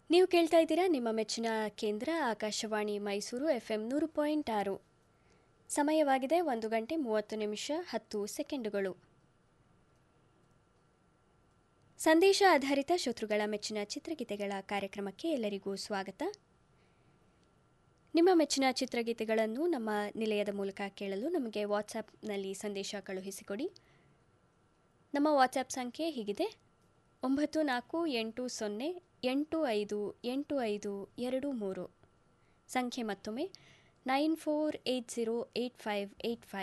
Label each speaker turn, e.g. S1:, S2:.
S1: ನೀವು ಕೇಳ್ತಾ ಇದ್ದೀರಾ ನಿಮ್ಮ ಮೆಚ್ಚಿನ ಕೇಂದ್ರ ಆಕಾಶವಾಣಿ ಮೈಸೂರು ಎಫ್ ಎಂ ನೂರು ಪಾಯಿಂಟ್ ಆರು ಸಮಯವಾಗಿದೆ ಒಂದು ಗಂಟೆ ಮೂವತ್ತು ನಿಮಿಷ ಹತ್ತು ಸೆಕೆಂಡುಗಳು ಸಂದೇಶ ಆಧಾರಿತ ಶತ್ರುಗಳ ಮೆಚ್ಚಿನ ಚಿತ್ರಗೀತೆಗಳ ಕಾರ್ಯಕ್ರಮಕ್ಕೆ ಎಲ್ಲರಿಗೂ ಸ್ವಾಗತ ನಿಮ್ಮ ಮೆಚ್ಚಿನ ಚಿತ್ರಗೀತೆಗಳನ್ನು ನಮ್ಮ ನಿಲಯದ ಮೂಲಕ ಕೇಳಲು ನಮಗೆ ವಾಟ್ಸಪ್ನಲ್ಲಿ ಸಂದೇಶ ಕಳುಹಿಸಿಕೊಡಿ ನಮ್ಮ ವಾಟ್ಸಪ್ ಸಂಖ್ಯೆ ಹೀಗಿದೆ ಒಂಬತ್ತು ನಾಲ್ಕು ಎಂಟು ಸೊನ್ನೆ ಎಂಟು ಐದು ಎಂಟು ಐದು ಎರಡು ಮೂರು ಸಂಖ್ಯೆ ಮತ್ತೊಮ್ಮೆ nine four eight zero eight five eight five